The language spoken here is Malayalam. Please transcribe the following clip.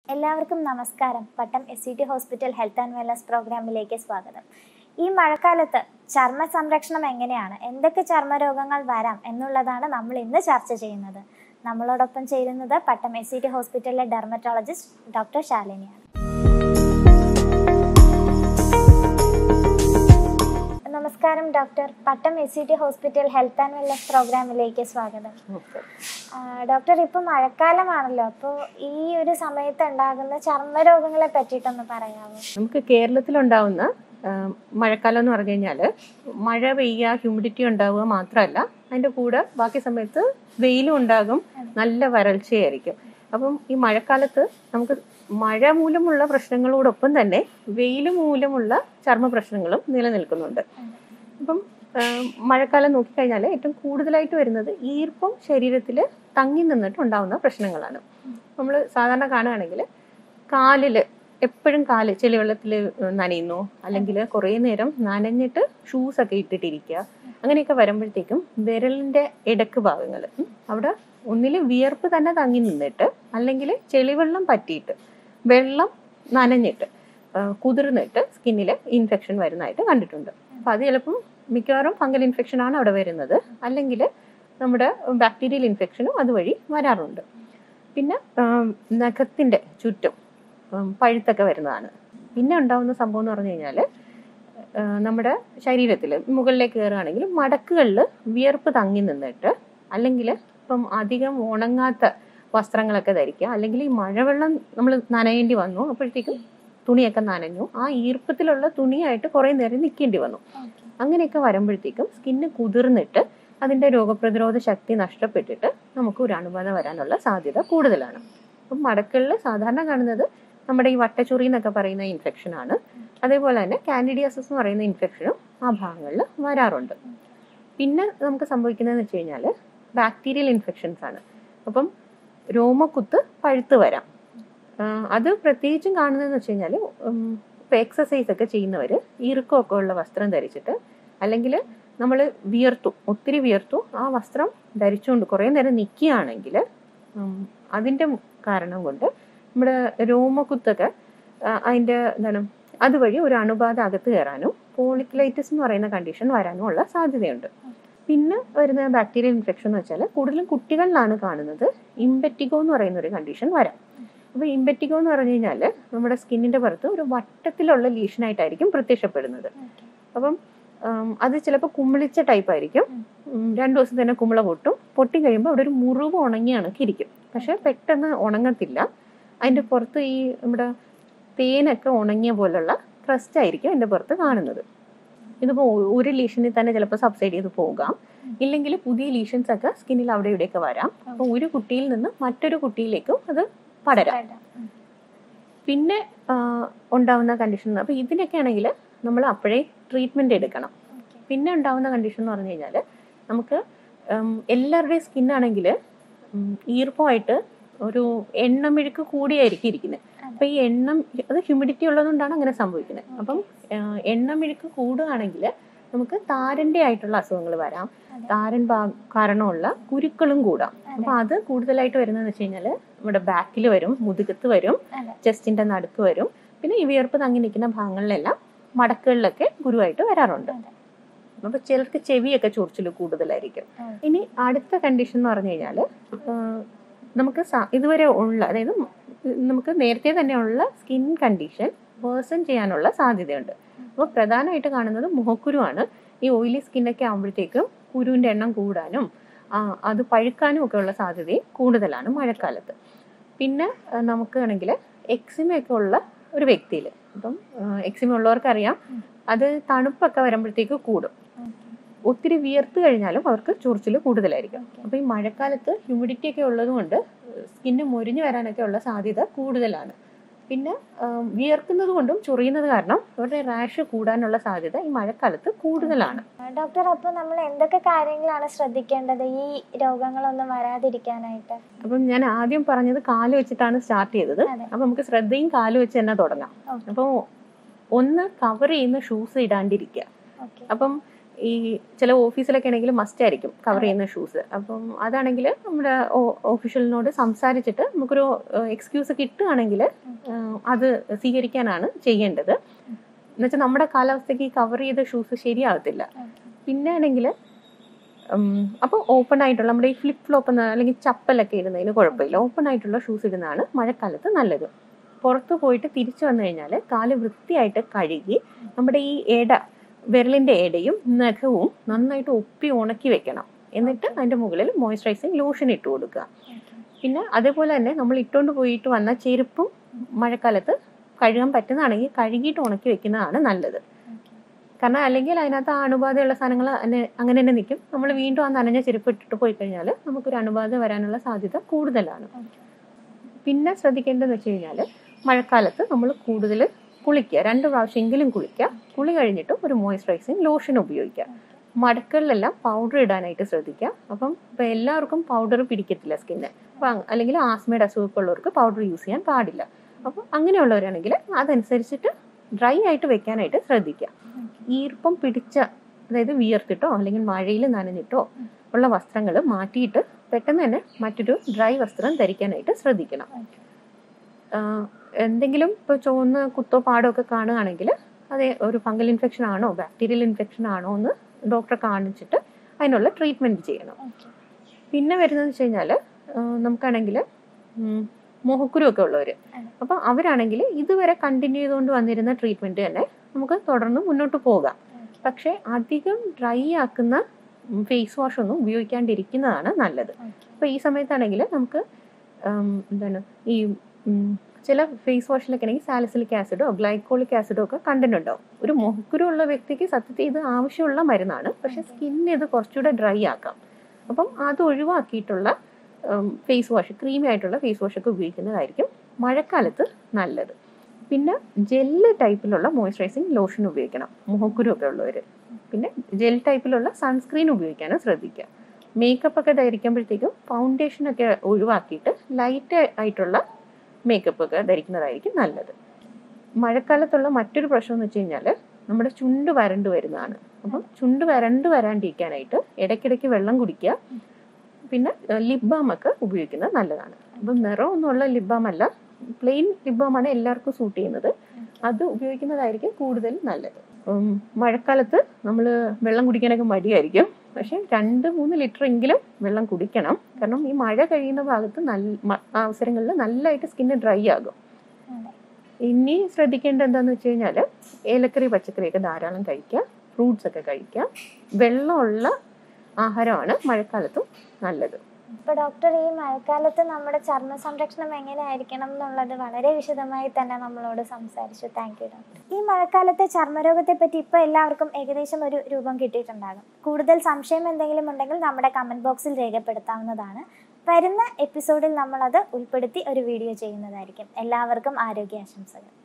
എല്ലാവർക്കും നമസ്കാരം Pattam S C T hospital health and wellness പ്രോഗ്രാമിലേക്ക് സ്വാഗതം ഈ മഴക്കാലത്ത് ചർമ്മ സംരക്ഷണം എങ്ങനെയാണ് എന്തൊക്കെ ചർമ്മരോഗങ്ങൾ വരാം എന്നുള്ളതാണ് നമ്മൾ ഇന്ന് ചർച്ച ചെയ്യുന്നത് നമ്മളോടൊപ്പം ചേരുന്നത് പട്ടം എസ് സി ടി ഹോസ്പിറ്റലിലെ ഡെർമറ്റോളജിസ്റ്റ് ഡോക്ടർ ശാലിനിയാണ് നമസ്കാരം doctor Pattam S C T hospital health and wellness പ്രോഗ്രാമിലേക്ക് സ്വാഗതം ആ, ഡോക്ടർ ഇപ്പൊ മഴക്കാലമാണല്ലോ അപ്പോൾ ഈ ഒരു സമയത്ത് ഉണ്ടാകുന്ന ചർമ്മരോഗങ്ങളെ പറ്റിയിട്ടൊന്ന് പറയാമോ നമുക്ക് കേരളത്തിലുണ്ടാവുന്ന ആ, മഴക്കാലം എന്ന് പറഞ്ഞു കഴിഞ്ഞാൽ മഴ പെയ്യുക ഹ്യൂമിഡിറ്റി ഉണ്ടാവുക മാത്രമല്ല അതിൻ്റെ കൂടെ ബാക്കി സമയത്ത് വെയിലും ഉണ്ടാകും നല്ല വരൾച്ചയായിരിക്കും അപ്പം ഈ മഴക്കാലത്ത് നമുക്ക് മഴ മൂലമുള്ള പ്രശ്നങ്ങളോടൊപ്പം തന്നെ വെയിൽ മൂലമുള്ള ചർമ്മ പ്രശ്നങ്ങളും നിലനിൽക്കുന്നുണ്ട് അപ്പം ആ, മഴക്കാലം നോക്കിക്കഴിഞ്ഞാൽ ഏറ്റവും കൂടുതലായിട്ട് വരുന്നത് ഈർപ്പം ശരീരത്തിൽ തങ്ങി നിന്നിട്ട് ഉണ്ടാവുന്ന പ്രശ്നങ്ങളാണ് നമ്മൾ സാധാരണ കാണുകയാണെങ്കിൽ കാലിൽ എപ്പോഴും കാല് ചെളിവെള്ളത്തിൽ നനയുന്നു അല്ലെങ്കിൽ കുറേ നേരം നനഞ്ഞിട്ട് ഷൂസ് ഒക്കെ ഇട്ടിട്ടിരിക്കുക അങ്ങനെയൊക്കെ വരുമ്പോഴത്തേക്കും വിരലിന്റെ ഇടക്ക് ഭാഗങ്ങൾ അവിടെ ഒന്നിൽ വിയർപ്പ് തന്നെ തങ്ങി നിന്നിട്ട് അല്ലെങ്കിൽ ചെളിവെള്ളം പറ്റിയിട്ട് വെള്ളം നനഞ്ഞിട്ട് ആ, കുതിർന്നിട്ട് സ്കിന്നിൽ ഇൻഫെക്ഷൻ വരുന്നതായിട്ട് കണ്ടിട്ടുണ്ട് അപ്പം അത് ചിലപ്പം മിക്കവാറും ഫംഗൽ ഇൻഫെക്ഷൻ ആണ് അവിടെ വരുന്നത് അല്ലെങ്കിൽ നമ്മുടെ ബാക്ടീരിയൽ ഇൻഫെക്ഷനും അതുവഴി വരാറുണ്ട് പിന്നെ ആം, നഖത്തിന്റെ ചുറ്റും ഉം, പഴുത്തൊക്കെ വരുന്നതാണ് പിന്നെ ഉണ്ടാവുന്ന സംഭവം എന്ന് പറഞ്ഞു കഴിഞ്ഞാൽ നമ്മുടെ ശരീരത്തിൽ മുകളിലേക്ക് കയറുകയാണെങ്കിൽ മടക്കുകളിൽ വിയർപ്പ് തങ്ങി നിന്നിട്ട് അല്ലെങ്കിൽ ഇപ്പം അധികം ഉണങ്ങാത്ത വസ്ത്രങ്ങളൊക്കെ ധരിക്കുക അല്ലെങ്കിൽ ഈ മഴവെള്ളം നമ്മൾ നനയേണ്ടി വന്നു അപ്പോഴത്തേക്കും തുണിയൊക്കെ നനഞ്ഞു ആ ഈർപ്പത്തിലുള്ള തുണിയായിട്ട് കുറേ നേരം നിൽക്കേണ്ടി വന്നു അങ്ങനെയൊക്കെ വരുമ്പോഴത്തേക്കും സ്കിന്ന് കുതിർന്നിട്ട് അതിൻ്റെ രോഗപ്രതിരോധ ശക്തി നഷ്ടപ്പെട്ടിട്ട് നമുക്ക് ഒരു അണുബാധ വരാനുള്ള സാധ്യത കൂടുതലാണ് അപ്പം മടക്കളിൽ സാധാരണ കാണുന്നത് നമ്മുടെ ഈ വട്ടച്ചൊറി എന്നൊക്കെ പറയുന്ന ഇൻഫെക്ഷൻ ആണ് അതേപോലെ തന്നെ കാൻഡിഡിയാസിസ് എന്ന് പറയുന്ന ഇൻഫെക്ഷനും ആ ഭാഗങ്ങളിൽ വരാറുണ്ട് പിന്നെ നമുക്ക് സംഭവിക്കുന്നതെന്ന് വെച്ച് കഴിഞ്ഞാൽ ബാക്ടീരിയൽ ഇൻഫെക്ഷൻസ് ആണ് അപ്പം രോമക്കുത്ത് പഴുത്ത് വരാം ആ, അത് പ്രത്യേകിച്ചും കാണുന്നതെന്ന് വെച്ച് കഴിഞ്ഞാൽ ഇപ്പം എക്സസൈസ് ഒക്കെ ചെയ്യുന്നവർ ഇറുക്കമൊക്കെ ഉള്ള വസ്ത്രം ധരിച്ചിട്ട് അല്ലെങ്കിൽ നമ്മൾ വിയർത്തു ഒത്തിരി വിയർത്തു ആ വസ്ത്രം ധരിച്ചുകൊണ്ട് കുറേ നേരം നിൽക്കുകയാണെങ്കിൽ അതിൻ്റെ കാരണം കൊണ്ട് നമ്മുടെ രോമക്കുത്തൊക്കെ ആ, അതിൻ്റെ എന്താണ് അതുവഴി ഒരു അണുബാധ അകത്ത് കയറാനും പോളിക്ലൈറ്റിസ് എന്ന് പറയുന്ന കണ്ടീഷൻ വരാനും ഉള്ള സാധ്യതയുണ്ട് പിന്നെ വരുന്ന ബാക്ടീരിയൽ ഇൻഫെക്ഷൻ എന്ന് വെച്ചാൽ കൂടുതലും കുട്ടികളിലാണ് കാണുന്നത് ഇമ്പറ്റിഗോ എന്ന് പറയുന്ന ഒരു കണ്ടീഷൻ വരാം അപ്പോൾ ഇമ്പറ്റിഗോ എന്ന് പറഞ്ഞു കഴിഞ്ഞാൽ നമ്മുടെ സ്കിന്നിന്റെ പുറത്ത് ഒരു വട്ടത്തിലുള്ള ലീഷനായിട്ടായിരിക്കും പ്രത്യക്ഷപ്പെടുന്നത് അപ്പം ഉം, അത് ചിലപ്പോൾ കുമിളിച്ച ടൈപ്പ് ആയിരിക്കും ഉം, രണ്ടു ദിവസം തന്നെ കുമിള പൊട്ടും പൊട്ടി കഴിയുമ്പോൾ അവിടെ ഒരു മുറിവ് ഉണങ്ങിയ കണക്ക് ഇരിക്കും പക്ഷെ പെട്ടെന്ന് ഉണങ്ങത്തില്ല അതിന്റെ പുറത്ത് ഈ നമ്മുടെ തേനൊക്കെ ഉണങ്ങിയ പോലുള്ള ക്രസ്റ്റ് ആയിരിക്കും അതിന്റെ പുറത്ത് കാണുന്നത് ഇതിപ്പോൾ ഒരു ലീഷനിൽ തന്നെ ചിലപ്പോൾ സബ്സൈഡ് ചെയ്ത് പോകാം ഇല്ലെങ്കിൽ പുതിയ ലീഷൻസ് ഒക്കെ സ്കിന്നിൽ അവിടെ ഇവിടെയൊക്കെ വരാം അപ്പോൾ ഒരു കുട്ടിയിൽ നിന്ന് മറ്റൊരു കുട്ടിയിലേക്കും അത് പടരാം പിന്നെ ആ, ഉണ്ടാവുന്ന കണ്ടീഷൻ അപ്പോൾ ഇതിനൊക്കെ ആണെങ്കിൽ നമ്മൾ അപ്പോഴേ ട്രീറ്റ്മെന്റ് എടുക്കണം പിന്നെ ഉണ്ടാവുന്ന കണ്ടീഷൻ എന്ന് പറഞ്ഞു കഴിഞ്ഞാൽ നമുക്ക് ഉം, എല്ലാവരുടെയും സ്കിന്നാണെങ്കിൽ ഈർപ്പമായിട്ട് ഒരു എണ്ണമെഴുക്ക് കൂടിയായിരിക്കും ഇരിക്കുന്നത് അപ്പം ഈ എണ്ണം അത് ഹ്യൂമിഡിറ്റി ഉള്ളതുകൊണ്ടാണ് അങ്ങനെ സംഭവിക്കുന്നത് അപ്പം ആ, എണ്ണമെഴുക്ക് കൂടുകയാണെങ്കിൽ നമുക്ക് താരൻ്റെ ആയിട്ടുള്ള അസുഖങ്ങൾ വരാം താരൻ ഭാ- കാരണമുള്ള കുരുക്കളും കൂടാം അപ്പം അത് കൂടുതലായിട്ട് വരുന്നതെന്ന് വെച്ച് കഴിഞ്ഞാൽ നമ്മുടെ ബാക്കിൽ വരും മുതുകത്ത് വരും അതെ. ചെസ്റ്റിന്റെ നടുക്ക് വരും പിന്നെ ഈ വിയർപ്പ് തങ്ങി നിൽക്കുന്ന ഭാഗങ്ങളിലെല്ലാം മടക്കുകളിലൊക്കെ ഗുരുവായിട്ട് വരാറുണ്ട് അതെ. അപ്പൊ ചിലർക്ക് ചെവിയൊക്കെ ചൊറിച്ചിൽ കൂടുതലായിരിക്കും ഉം. ഇനി അടുത്ത കണ്ടീഷൻ എന്ന് പറഞ്ഞു കഴിഞ്ഞാൽ നമുക്ക് സ- ഇതുവരെ ഉള്ള അതായത് നമുക്ക് നേരത്തെ തന്നെ ഉള്ള സ്കിൻ കണ്ടീഷൻ വേഴ്സൺ ചെയ്യാനുള്ള സാധ്യതയുണ്ട് അപ്പോൾ പ്രധാനമായിട്ട് കാണുന്നത് മുഖക്കുരുവാണ് ഈ ഓയിലി സ്കിന്നൊക്കെ ആകുമ്പോഴത്തേക്കും കുരുവിൻ്റെ എണ്ണം കൂടാനും ആ, അത് പഴുക്കാനും ഒക്കെ ഉള്ള സാധ്യതയും കൂടുതലാണ് മഴക്കാലത്ത് പിന്നെ ആ, നമുക്ക് ആണെങ്കിൽ എക്സിമയൊക്കെ ഉള്ള ഒരു വ്യക്തിയിൽ ഇപ്പം എക്സിമ ഉള്ളവർക്കറിയാം അത് തണുപ്പൊക്കെ വരുമ്പോഴത്തേക്ക് കൂടും ഒത്തിരി വിയർത്ത് കഴിഞ്ഞാലും അവർക്ക് ചൊറിച്ചിൽ കൂടുതലായിരിക്കും അപ്പോൾ ഈ മഴക്കാലത്ത് ഹ്യൂമിഡിറ്റി ഒക്കെ ഉള്ളതുകൊണ്ട് സ്കിന്ന് മുരിഞ്ഞു വരാനൊക്കെ ഉള്ള സാധ്യത കൂടുതലാണ് പിന്നെ ആ, വിയർക്കുന്നത് കൊണ്ടും ചൊറിയുന്നത് കാരണം അവരുടെ റാഷ് കൂടാനുള്ള സാധ്യത ഈ മഴക്കാലത്ത് കൂടുതലാണ് ഡോക്ടർ അപ്പോൾ നമ്മൾ എന്തൊക്കെ കാര്യങ്ങളാണ് ശ്രദ്ധിക്കേണ്ടത് ഈ രോഗങ്ങളൊന്നും വരാതിരിക്കാനായിട്ട് അപ്പം ഞാൻ ആദ്യം പറഞ്ഞത് കാല് വെച്ചിട്ടാണ് സ്റ്റാർട്ട് ചെയ്തത് അതെ. അപ്പം നമുക്ക് ശ്രദ്ധയും കാല് വെച്ച് തന്നെ തുടങ്ങാം Okay. അപ്പോൾ ഒന്ന് കവർ ചെയ്യുന്ന ഷൂസ് ഇടാണ്ടിരിക്കുക ഓക്കെ അപ്പം ഈ ചില ഓഫീസിലൊക്കെ ആണെങ്കിൽ മസ്റ്റ് ആയിരിക്കും കവർ ചെയ്യുന്ന ഷൂസ് അപ്പം അതാണെങ്കിൽ നമ്മുടെ ഓഫീഷ്യലിനോട് സംസാരിച്ചിട്ട് നമുക്കൊരു എക്സ്ക്യൂസ് കിട്ടുകയാണെങ്കിൽ അത് സ്വീകരിക്കാനാണ് ചെയ്യേണ്ടത് എന്നുവെച്ചാൽ നമ്മുടെ കാലാവസ്ഥയ്ക്ക് ഈ കവർ ചെയ്ത ഷൂസ് ശരിയാകത്തില്ല പിന്നെ ആണെങ്കിൽ അപ്പോൾ ഓപ്പൺ ആയിട്ടുള്ള നമ്മുടെ ഈ ഫ്ലിപ്പ് ഫ്ലോപ്പ് എന്ന അല്ലെങ്കിൽ ചപ്പലൊക്കെ ഇടുന്നതിന് കുഴപ്പമില്ല ഓപ്പൺ ആയിട്ടുള്ള ഷൂസ് ഇടുന്നതാണ് മഴക്കാലത്ത് നല്ലത് പുറത്ത് പോയിട്ട് തിരിച്ചു വന്നു കഴിഞ്ഞാൽ കാല് വൃത്തിയായിട്ട് കഴുകി നമ്മുടെ ഈ എട വിരലിന്റെ എടയും നഖവും നന്നായിട്ട് ഒപ്പി ഉണക്കി വെക്കണം എന്നിട്ട് അതിന്റെ മുകളിൽ മോയ്സ്ചറൈസിങ് ലോഷൻ ഇട്ട് കൊടുക്കുക പിന്നെ അതേപോലെ തന്നെ നമ്മൾ ഇട്ടുകൊണ്ട് പോയിട്ട് വന്ന ചെരുപ്പും മഴക്കാലത്ത് കഴുകാൻ പറ്റുന്നതാണെങ്കിൽ കഴുകിയിട്ട് ഉണക്കി വെക്കുന്നതാണ് നല്ലത് കാരണം അല്ലെങ്കിൽ അതിനകത്ത് ആ അണുബാധയുള്ള സാധനങ്ങൾ അന്നെ- അങ്ങനെ തന്നെ നിൽക്കും നമ്മൾ വീണ്ടും ആ നനഞ്ഞ ചെരുപ്പ് ഇട്ടിട്ട് പോയി കഴിഞ്ഞാൽ നമുക്കൊരു അണുബാധ വരാനുള്ള സാധ്യത കൂടുതലാണ് പിന്നെ ശ്രദ്ധിക്കേണ്ടതെന്ന് വെച്ച് കഴിഞ്ഞാൽ മഴക്കാലത്ത് നമ്മൾ കൂടുതൽ കുളിക്കുക രണ്ട് പ്രാവശ്യമെങ്കിലും കുളിക്കുക കുളി കഴിഞ്ഞിട്ട് ഒരു മോയ്സ്ചറൈസിങ് ലോഷൻ ഉപയോഗിക്കുക മടക്കുകളിലെല്ലാം പൗഡർ ഇടാനായിട്ട് ശ്രദ്ധിക്കുക അപ്പം ഇപ്പം എല്ലാവർക്കും പൗഡർ പിടിക്കത്തില്ല സ്കിന്ന് അപ്പം അല്ലെങ്കിൽ ആസ്മയുടെ അസുഖമൊക്കെ ഉള്ളവർക്ക് പൗഡർ യൂസ് ചെയ്യാൻ പാടില്ല അപ്പം അങ്ങനെയുള്ളവരാണെങ്കിൽ അതനുസരിച്ചിട്ട് ഡ്രൈ ആയിട്ട് വെക്കാനായിട്ട് ശ്രദ്ധിക്കുക ഈർപ്പം പിടിച്ച അതായത് വിയർത്തിട്ടോ അല്ലെങ്കിൽ മഴയിൽ നനഞ്ഞിട്ടോ ഉള്ള വസ്ത്രങ്ങൾ മാറ്റിയിട്ട് പെട്ടെന്ന് തന്നെ മറ്റൊരു ഡ്രൈ വസ്ത്രം ധരിക്കാനായിട്ട് ശ്രദ്ധിക്കണം ആഹ് എന്തെങ്കിലും ഇപ്പോൾ ചുവന്ന കുത്തോ പാടോ ഒക്കെ കാണുകയാണെങ്കിൽ അത് ഒരു ഫംഗൽ ഇൻഫെക്ഷൻ ആണോ ബാക്ടീരിയൽ ഇൻഫെക്ഷൻ ആണോ എന്ന് ഡോക്ടറെ കാണിച്ചിട്ട് അതിനുള്ള ട്രീറ്റ്മെൻറ്റ് ചെയ്യണം പിന്നെ വരുന്നതെന്ന് വെച്ച് കഴിഞ്ഞാൽ നമുക്കാണെങ്കിൽ മുഖക്കുരു ഒക്കെ ഉള്ളവർ അപ്പം അവരാണെങ്കിൽ ഇതുവരെ കണ്ടിന്യൂ ചെയ്തുകൊണ്ട് വന്നിരുന്ന ട്രീറ്റ്മെൻറ്റ് തന്നെ നമുക്ക് തുടർന്ന് മുന്നോട്ട് പോകാം പക്ഷേ അധികം ഡ്രൈ ആക്കുന്ന ഫേസ് വാഷ് ഒന്നും ഉപയോഗിക്കാണ്ടിരിക്കുന്നതാണ് നല്ലത് അപ്പോൾ ഈ സമയത്താണെങ്കിൽ നമുക്ക് ഉം, എന്താണ് ഈ ഉം, ചില ഫേസ് വാഷിലൊക്കെ ആണെങ്കിൽ സാലിസിലിക് ആസിഡോ ഗ്ലൈക്കോളിക് ആസിഡോ ഒക്കെ കണ്ടന്റ് ഉണ്ടാവും ഒരു മുഖക്കുരു ഉള്ള വ്യക്തിക്ക് സത്യത്തിൽ ഇത് ആവശ്യമുള്ള മരുന്നാണ് പക്ഷെ സ്കിന്നിന് ഇത് കുറച്ചുകൂടെ ഡ്രൈ ആക്കാം അപ്പം അത് ഒഴിവാക്കിയിട്ടുള്ള ഫേസ് വാഷ് ക്രീമി ആയിട്ടുള്ള ഫേസ് വാഷ് ഒക്കെ ഉപയോഗിക്കുന്നതായിരിക്കും മഴക്കാലത്ത് നല്ലത് പിന്നെ ജെല്ല് ടൈപ്പിലുള്ള മോയ്സ്ചറൈസിങ് ലോഷൻ ഉപയോഗിക്കണം മുഖക്കുരു ഒക്കെ ഉള്ളവർ പിന്നെ ജെൽ ടൈപ്പിലുള്ള സൺസ്ക്രീൻ ഉപയോഗിക്കാനും ശ്രദ്ധിക്കുക മേക്കപ്പ് ഒക്കെ ധരിക്കുമ്പോഴത്തേക്കും ഫൗണ്ടേഷൻ ഒക്കെ ഒഴിവാക്കിയിട്ട് ലൈറ്റ് ആയിട്ടുള്ള മേക്കപ്പ് ഒക്കെ ധരിക്കുന്നതായിരിക്കും നല്ലത് മഴക്കാലത്തുള്ള മറ്റൊരു പ്രശ്നം എന്ന് വെച്ച് കഴിഞ്ഞാൽ നമ്മുടെ ചുണ്ട് വരണ്ട് വരുന്നതാണ് അപ്പം ചുണ്ട് വരണ്ട് വരാണ്ടിരിക്കാനായിട്ട് ഇടയ്ക്കിടയ്ക്ക് വെള്ളം കുടിക്കുക പിന്നെ ലിപ് ബാം ഒക്കെ ഉപയോഗിക്കുന്നത് നല്ലതാണ് അപ്പം നിറമൊന്നുമുള്ള ലിപ് ബാം അല്ല പ്ലെയിൻ ലിപ് ബാം ആണ് എല്ലാവർക്കും സൂട്ട് ചെയ്യുന്നത് അത് ഉപയോഗിക്കുന്നതായിരിക്കും കൂടുതൽ നല്ലത് ഉം, മഴക്കാലത്ത് നമ്മൾ വെള്ളം കുടിക്കാനൊക്കെ മടിയായിരിക്കും പക്ഷെ രണ്ട് മൂന്ന് ലിറ്റർ എങ്കിലും വെള്ളം കുടിക്കണം കാരണം ഈ മഴ കഴിയുന്ന ഭാഗത്ത് നല്ല മ- അവസരങ്ങളിൽ നല്ലതായിട്ട് സ്കിന്ന് ഡ്രൈ ആകും ഇനി ശ്രദ്ധിക്കേണ്ട എന്താന്ന് വെച്ച് കഴിഞ്ഞാൽ ഏലക്കറി പച്ചക്കറിയൊക്കെ ധാരാളം കഴിക്കുക ഫ്രൂട്ട്സ് ഒക്കെ കഴിക്കുക വെള്ളമുള്ള ആഹാരമാണ് മഴക്കാലത്തും നല്ലത് ഇപ്പൊ ഡോക്ടർ ഈ മഴക്കാലത്ത് നമ്മുടെ ചർമ്മ സംരക്ഷണം എങ്ങനെയായിരിക്കണം എന്നുള്ളത് വളരെ വിശദമായി തന്നെ നമ്മളോട് സംസാരിച്ചു താങ്ക് യു ഡോക്ടർ ഈ മഴക്കാലത്തെ ചർമ്മരോഗത്തെ പറ്റി ഇപ്പൊ എല്ലാവർക്കും ഏകദേശം ഒരു രൂപം കിട്ടിയിട്ടുണ്ടാകും കൂടുതൽ സംശയം എന്തെങ്കിലും ഉണ്ടെങ്കിൽ നമ്മുടെ കമന്റ് ബോക്സിൽ രേഖപ്പെടുത്താവുന്നതാണ് വരുന്ന എപ്പിസോഡിൽ നമ്മളത് ഉൾപ്പെടുത്തി ഒരു വീഡിയോ ചെയ്യുന്നതായിരിക്കും എല്ലാവർക്കും ആരോഗ്യ ആശംസകൾ